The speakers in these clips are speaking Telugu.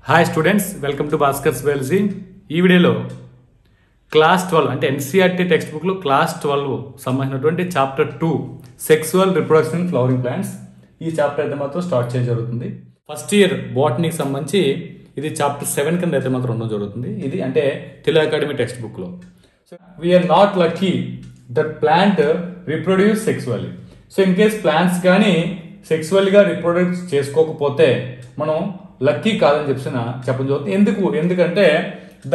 hi students welcome to Bhaskars వెల్సీ ఈ వీడియోలో క్లాస్ ట్వెల్వ్ అంటే ఎన్సీఆర్టీ టెక్స్ట్ బుక్లో క్లాస్ ట్వెల్వ్ సంబంధించినటువంటి chapter two sexual reproduction flowering plants ఈ చాప్టర్ అయితే మాత్రం స్టార్ట్ చేయడం జరుగుతుంది ఫస్ట్ ఇయర్ బాటనీకి సంబంధించి ఇది చాప్టర్ సెవెన్ కింద అయితే మాత్రం ఉండడం జరుగుతుంది ఇది అంటే తెలుగు అకాడమీ టెక్స్ట్ బుక్లో so we are not lucky that plant reproduce sexually so in case plants కానీ సెక్సువల్గా రిప్రొడ్యూస్ చేసుకోకపోతే మనం లక్కీ కాదని చెప్పిన చెప్పడం జరుగుతుంది ఎందుకు ఎందుకంటే the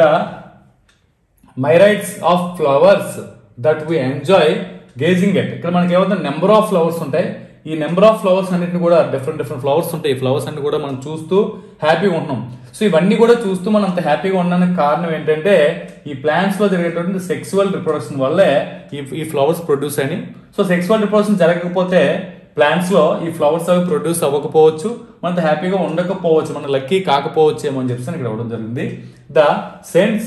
myriads of flowers that we enjoy gazing at ఇక్కడ మనకి ఏమవుతుంది నెంబర్ ఆఫ్ ఫ్లవర్స్ ఉంటాయి ఈ నెంబర్ ఆఫ్ ఫ్లవర్స్ అన్నిటిని కూడా డిఫరెంట్ డిఫరెంట్ ఫ్లవర్స్ ఉంటాయి ఈ ఫ్లవర్స్ అన్ని కూడా మనం చూస్తూ హ్యాపీగా ఉంటున్నాం సో ఇవన్నీ కూడా చూస్తూ మనం అంత హ్యాపీగా ఉండడానికి కారణం ఏంటంటే ఈ ప్లాంట్స్ లో జరిగేటువంటి సెక్సువల్ రిప్రొడక్షన్ వల్లే ఈ ఈ ఫ్లవర్స్ ప్రొడ్యూస్ అని సో సెక్సువల్ రిప్రొడక్షన్ జరగకపోతే ప్లాంట్స్ లో ఈ ఫ్లవర్స్ అవి ప్రొడ్యూస్ అవ్వకపోవచ్చు మనతో హ్యాపీగా ఉండకపోవచ్చు మన లక్కీ కాకపోవచ్చు ఏమో అని చెప్పి ఇక్కడ అవ్వడం జరిగింది the scents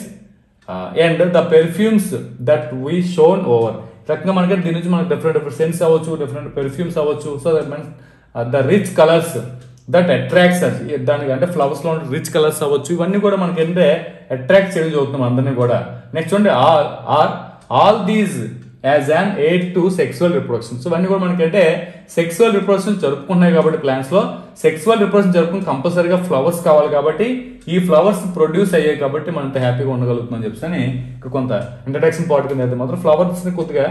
and the perfumes that we swoon over రకంగా మనకి దీని నుంచి మనకి డిఫరెంట్ డిఫరెంట్ సెన్స్ అవ్వచ్చు డిఫరెంట్ పెర్ఫ్యూమ్స్ అవ్వచ్చు so that means the rich colours that attracts దానికి అంటే ఫ్లవర్స్ లో రిచ్ కలర్స్ అవ్వచ్చు ఇవన్నీ కూడా మనకి ఏంటంటే అట్రాక్ట్ చేయడం చదువుతున్నాం అందరినీ కూడా నెక్స్ట్ ఉంటే are are all these as an aid to sexual reproduction so ఇవన్నీ కూడా మనకంటే సెక్సువల్ రిప్రొడక్షన్ జరుపుకుంటున్నాయి కాబట్టి ప్లాంట్స్ లో సెక్సువల్ రిప్రొడక్షన్ జరుపుకుని కంపల్సరీగా ఫ్లవర్స్ కావాలి కాబట్టి ఈ ఫ్లవర్స్ ప్రొడ్యూస్ అయ్యాయి కాబట్టి మనం ఇంత హ్యాపీగా ఉండగలుగుతున్నాం చెప్పి ఇక్కడ కొంత ఇంట్రడక్షన్ పార్ట్ కింద అయితే మాత్రం ఫ్లవర్స్ ని కొద్దిగా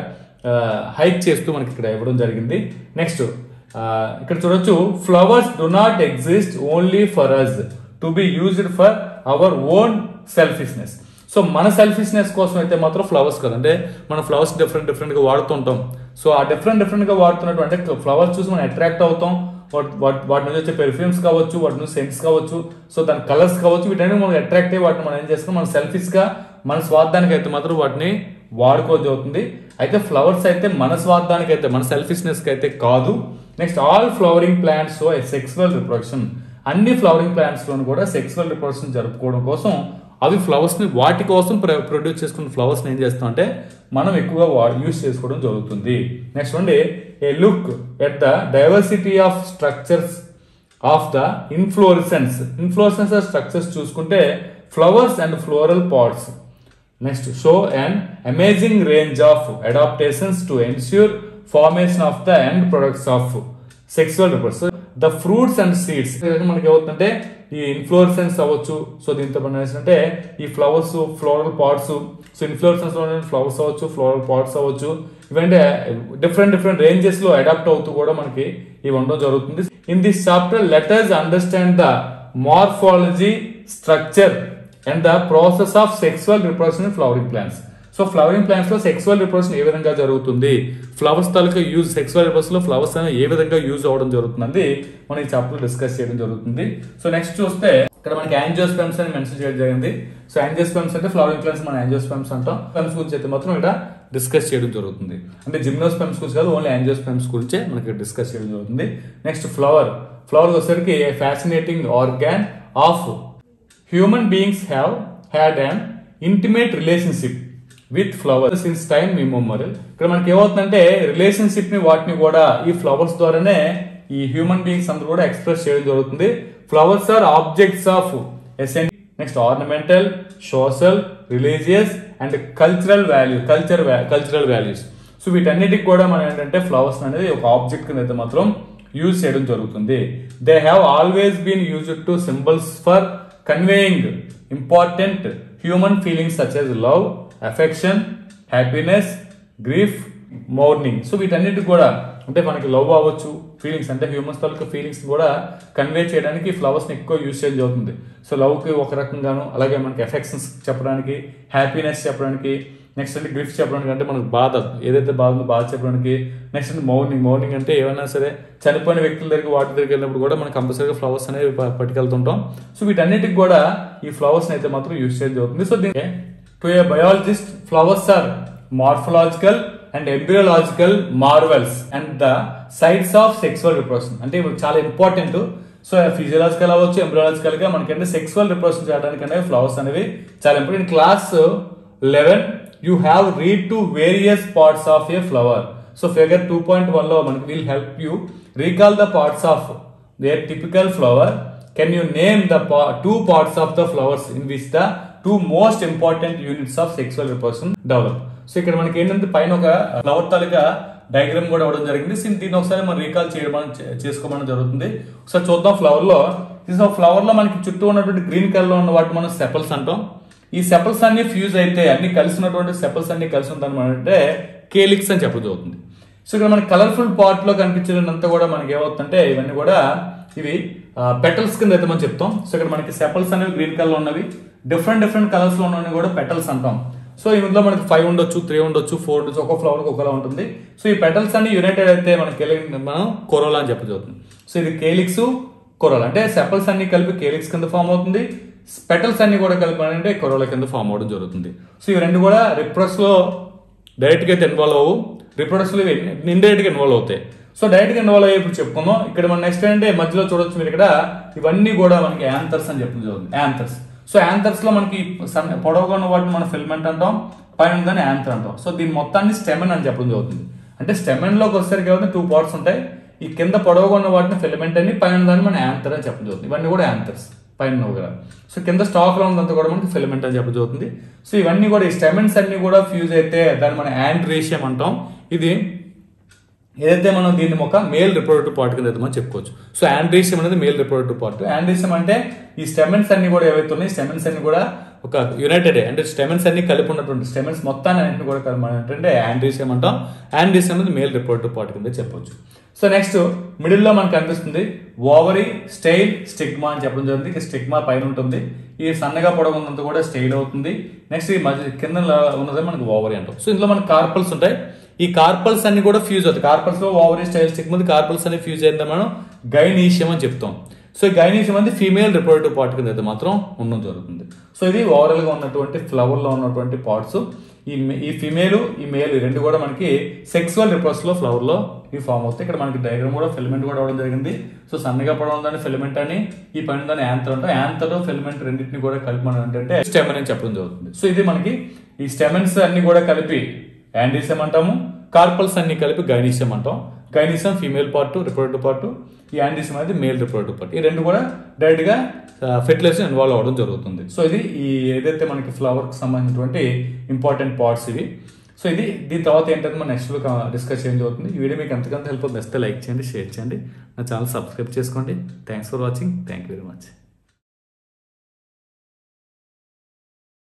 హైక్ చేస్తూ మనకి ఇక్కడ ఇవ్వడం జరిగింది నెక్స్ట్ ఇక్కడ చూడొచ్చు flowers do not exist only for us to be used for our own selfishness so మన సెల్ఫిష్నెస్ కోసం అయితే మాత్రం ఫ్లవర్స్ కదా అంటే మన ఫ్లవర్స్ డిఫరెంట్ డిఫరెంట్ గా వాడుతుంటాం సో ఆ డిఫరెంట్ డిఫరెంట్ గా వాడుతున్నటువంటి అంటే ఫ్లవర్స్ చూసి మనం అట్రాక్ట్ అవుతాం వాటి వాటి వాటి నుంచి వచ్చే పెర్ఫ్యూమ్స్ కావచ్చు వాటి నుంచి సెంట్స్ కావచ్చు సో దాని కలర్స్ కావచ్చు వీటన్ని మనం అట్రాక్ట్ అయ్యి వాటిని మనం ఏం చేస్తాం మన సెల్ఫీస్ గా మన స్వార్థానికి అయితే మాత్రం వాటిని వాడుకోవచ్చు అవుతుంది అయితే ఫ్లవర్స్ అయితే మన స్వార్థానికి అయితే మన సెల్ఫిష్నెస్ కి అయితే కాదు next all flowering plants so sexual reproduction అన్ని ఫ్లవరింగ్ ప్లాంట్స్ లోను కూడా సెక్సువల్ రిప్రొడక్షన్ జరుపుకోవడం కోసం అవి ఫ్లవర్స్ ని వాటి కోసం ప్రొడ్యూస్ చేసుకున్న ఫ్లవర్స్ ఏం చేస్తాం అంటే మనం ఎక్కువగా యూస్ చేసుకోవడం జరుగుతుంది నెక్స్ట్ అండి a look at the diversity of structures of the inflorescence inflorescence structures చూసుకుంటే flowers and floral parts next show and amazing range of adaptations to ensure formation of the end products of sexual reproduction the fruits and seeds మనకి ఏమవుతుందంటే ఈ ఇన్ఫ్లోరసెన్స్ అవ్వచ్చు సో దీంతో మనం ఏంటంటే ఈ flowers floral parts so inflorescence లో ఫ్లవర్స్ అవ్వచ్చు ఫ్లోరల్ పాట్స్ అవ్వచ్చు ఇవంటే డిఫరెంట్ డిఫరెంట్ రేంజెస్ లో అడాప్ట్ అవుతూ కూడా మనకి ఇవి ఉండడం జరుగుతుంది in this chapter let us understand the morphology structure and the process of sexual reproduction in flowering plants so flowering plants లో సెక్సువల్ రిప్రొడక్షన్ ఏ విధంగా జరుగుతుంది ఫ్లవర్స్ తాలూకా యూజ్ సెక్సువల్ రిప్రొడక్షన్ లో ఫ్లవర్స్ అనేవి ఏ విధంగా యూజ్ అవడం జరుగుతుంది మనం ఈ చాప్టర్ డిస్కస్ చేయడం జరుగుతుంది సో నెక్స్ట్ చూస్తే ఇక్కడ మనకి యాంజియోస్పెమ్స్ అని మెన్షన్ చేయడం జరిగింది సో యాంజియోస్పెమ్స్ అంటే ఫ్లవరింగ్ ప్లాంట్స్ మనం యాంజియోస్పెమ్స్ అంటాం స్పెమ్స్ గురించి అయితే మాత్రం ఇక్కడ డిస్కస్ చేయడం జరుగుతుంది అంటే జిమ్నోస్పెమ్స్ గురించి కాదు ఓన్లీ యాంజియోస్పెమ్స్ గురించే మనకి డిస్కస్ చేయడం జరుగుతుంది నెక్స్ట్ ఫ్లవర్ ఫ్లవర్ వచ్చేసరికి fascinating organ of human beings have had and intimate relationship with flowers since time memorial ఇక్కడ మనకి ఏమవుతుందంటే రిలేషన్షిప్ ని వాటిని కూడా ఈ ఫ్లవర్స్ ద్వారానే ఈ హ్యూమన్ బీయింగ్స్ అందరూ కూడా ఎక్స్ప్రెస్ చేయడం జరుగుతుంది flowers are objects of essence next ornamental social religious and cultural value culture cultural values so వీటన్నిటికి కూడా మనం ఏంటంటే ఫ్లవర్స్ అనేది ఒక ఆబ్జెక్ట్ కింద అయితే మాత్రం యూజ్ చేయడం జరుగుతుంది they have always been used to symbols for conveying important human feelings such as love affection happiness grief mourning so వీటన్నిటి కూడా అంటే మనకి లవ్ అవ్వచ్చు ఫీలింగ్స్ అంటే హ్యూమన్స్ తాలూకు ఫీలింగ్స్ కూడా కన్వే చేయడానికి ఫ్లవర్స్ ని ఎక్కువ యూజ్ చేయడం జరుగుతుంది సో లవ్ కి ఒక రకంగాను అలాగే మనకి ఎఫెక్షన్స్ చెప్పడానికి హ్యాపీనెస్ చెప్పడానికి నెక్స్ట్ అంటే గ్రిఫ్ట్స్ చెప్పడానికి అంటే మనకు బాధ ఏదైతే బాధ ఉందో బాధ చెప్పడానికి నెక్స్ట్ అంటే మౌర్నింగ్ మౌర్నింగ్ అంటే ఏమైనా సరే చనిపోయిన వ్యక్తుల దగ్గర వాటి దగ్గరికి వెళ్ళినప్పుడు కూడా మనం కంపల్సరీగా ఫ్లవర్స్ అనేవి పట్టుకెళ్తుంటాం సో వీటన్నిటికి కూడా ఈ ఫ్లవర్స్ అయితే మాత్రం యూజ్ చేయడం జరుగుతుంది సో దీనికి to a biologist flowers are morphological and embryological marvels and the sides of sexual reproduction అంటే ఇప్పుడు చాలా ఇంపార్టెంట్ సో ఫిజియలాజికల్ అవ్వచ్చు ఎంబ్రియోలాజికల్ గా మనకంటే సెక్సువల్ రిప్రొడక్షన్ చేయడానికి అనేవి ఫ్లవర్స్ అనేవి చాలా important class eleven you have read to various parts of a flower so figure two point one లో మనకి will help you recall the parts of their typical flower can you name the two parts of the flowers in which the two most important units of sexual reproduction develop so ఇక్కడ మనకి ఏంటంటే పైన ఒక ఫ్లవర్ తాలూకా డయాగ్రామ్ కూడా ఇవ్వడం జరిగింది సో దీన్ని ఒకసారి మనం రీకాల్ చేయడం చే- చేసుకోవడం జరుగుతుంది ఒకసారి చూద్దాం ఫ్లవర్ లో సో ఫ్లవర్ లో మనకి చుట్టూ ఉన్నటువంటి గ్రీన్ కలర్ లో ఉన్న వాటి మనం సెపల్స్ అంటాం ఈ సెపల్స్ అన్ని ఫ్యూజ్ అయితే అన్ని కలిసి ఉన్నటువంటి సెపల్స్ అన్ని కలిసి ఉంటాయి అంటే కేలిక్స్ అని చెప్పడం జరుగుతుంది సో ఇక్కడ మనకి కలర్ఫుల్ పార్ట్ లో కనిపించినంత కూడా మనకి ఏమవుతుందంటే ఇవన్నీ కూడా ఇవి పెటల్స్ కింద అయితే మనం చెప్తాం సో ఇక్కడ మనకి సెపల్స్ అనేవి గ్రీన్ కలర్ లో ఉన్నవి డిఫరెంట్ డిఫరెంట్ కలర్స్ లో ఉన్నవి కూడా పెటల్స్ అంటాం సో ఇందులో మనకి ఫైవ్ ఉండొచ్చు త్రీ ఉండొచ్చు ఫోర్ ఉండొచ్చు ఒక ఫ్లవర్ ఒకలా ఉంటుంది సో ఈ పెటల్స్ అన్ని యునైటెడ్ అయితే మనకి మనం కొరోలా అని చెప్పజవుతుంది సో ఇది కేలిక్స్ కొరోలా అంటే సెపల్స్ అన్ని కలిపి కేలిక్స్ కింద ఫామ్ అవుతుంది పెటల్స్ అన్ని కూడా కలిపి అంటే కొరోలా కింద ఫామ్ అవడం జరుగుతుంది సో ఇవి రెండు కూడా రిప్రస్ లో డైరెక్ట్ గా అయితే ఇన్వాల్వ్ అవ్వు రిప్రొడక్షన్ లో ఇండైరెక్ట్ గా ఇన్వాల్వ్ అవుతాయి సో డైరెక్ట్ గా ఇన్వాల్వ్ అయ్యి ఇప్పుడు చెప్పుకుందాం ఇక్కడ మన నెక్స్ట్ ఏంటంటే మధ్యలో చూడొచ్చు మీరు ఇక్కడ ఇవన్నీ కూడా మనకి యాంథర్స్ అని చెప్పడం జరుగుతుంది యాంథర్స్ సో యాంథర్స్ లో మనకి సన్న పొడవుగా ఉన్న వాటిని మనం ఫిల్మెంట్ అంటాం పైన దాన్ని యాంథర్ అంటాం సో దీని మొత్తాన్ని స్టెమెన్ అని చెప్పడం జరుగుతుంది అంటే స్టెమెన్ లోకి వచ్చేసరికి ఏమైనా టూ పార్ట్స్ ఉంటాయి ఈ కింద పొడవుగా ఉన్న వాటిని ఫిలమెంట్ అని పైన దాన్ని మనం యాంథర్ అని చెప్పడం జరుగుతుంది ఇవన్నీ కూడా యాంథర్స్ పైన ఉన్నవి కదా సో కింద స్టాక్ లో ఉన్నంత కూడా మనకి ఫిలమెంట్ అని చెప్పడం జరుగుతుంది సో ఇవన్నీ కూడా ఈ స్టెమెన్స్ అన్ని కూడా ఫ్యూజ్ అయితే దాన్ని మనం యాండ్రేషియం అంటాం ఇది ఏదైతే మనం దీన్ని ఒక మేల్ రిప్రొడక్టివ్ పార్ట్ కింద అయితే మనం చెప్పుకోవచ్చు సో ఆండ్రీషియం అనేది మేల్ రిప్రొడక్టివ్ పార్ట్ ఆండ్రీషియం అంటే ఈ స్టెమెన్స్ అన్ని కూడా ఏవైతే ఉన్నాయి స్టెమెన్స్ అన్ని కూడా ఒక యునైటెడ్ అంటే స్టెమెన్స్ అన్ని కలిపి ఉన్నటువంటి స్టెమెన్స్ మొత్తాన్ని అన్నింటిని కూడా కలిపి మనం ఏంటంటే ఆండ్రీషియం అంటాం ఆండ్రీషియం అనేది మేల్ రిప్రొడక్టివ్ పార్ట్ కింద చెప్పొచ్చు సో నెక్స్ట్ మిడిల్ లో మనకు కనిపిస్తుంది ఓవరీ స్టైల్ స్టిగ్మా అని చెప్పడం జరిగింది స్టిగ్మా పైన ఉంటుంది ఈ సన్నగా పొడవు ఉన్నంత కూడా స్టైల్ అవుతుంది నెక్స్ట్ ఈ మధ్య కింద ఉన్నది మనకి ఓవరీ అంటాం సో ఇందులో మనకి కార్పల్స్ ఉంటాయి ఈ కార్పల్స్ అన్ని కూడా ఫ్యూజ్ అవుతాయి కార్పల్స్ లో ఓవరీ స్టైల్ స్టిక్ ముందు కార్పల్స్ అన్ని ఫ్యూజ్ అయిందా మనం గైనీషియం అని చెప్తాం సో ఈ గైనీషియం అనేది ఫీమేల్ రిప్రొడక్టివ్ పార్ట్ కింద అయితే మాత్రం ఉండడం జరుగుతుంది సో ఇది ఓవరాల్ గా ఉన్నటువంటి ఫ్లవర్ లో ఉన్నటువంటి పార్ట్స్ ఈ ఈ ఫిమేల్ ఈ మేల్ ఈ రెండు కూడా మనకి సెక్సువల్ రిప్రొడక్షన్ లో ఫ్లవర్ లో ఇవి ఫామ్ అవుతాయి ఇక్కడ మనకి డయాగ్రామ్ కూడా ఫిలమెంట్ కూడా అవడం జరిగింది సో సన్నగా పడడం దాన్ని ఫిలమెంట్ అని ఈ పైన దాన్ని యాంతర్ అంటే యాంతర్ ఫిలమెంట్ రెండింటిని కూడా కలిపి మనం ఏంటంటే స్టెమన్ అని చెప్పడం జరుగుతుంది సో ఇది మనకి ఈ స్టెమన్స్ అన్ని కూడా కలిపి యాండీసియం అంటాము కార్పల్స్ అన్ని కలిపి గైనీసియం అంటాం gynoecium female part reproductive part ఈ యాండీసియం అనేది మేల్ రిప్రొడక్టివ్ పార్ట్ ఈ రెండు కూడా డైరెక్ట్ గా ఫెర్టిలైజేషన్ ఇన్వాల్వ్ అవ్వడం జరుగుతుంది సో ఇది ఈ ఏదైతే మనకి ఫ్లవర్ కి సంబంధించినటువంటి ఇంపార్టెంట్ పార్ట్స్ ఇవి సో ఇది దీని తర్వాత ఏంటంటే మనం నెక్స్ట్ డిస్కస్ చేయడం జరుగుతుంది ఈ వీడియో మీకు ఎంతకంత హెల్ప్ అవుతుంది వస్తే లైక్ చేయండి షేర్ చేయండి నా ఛానల్ సబ్స్క్రైబ్ చేసుకోండి thanks for watching thank you very much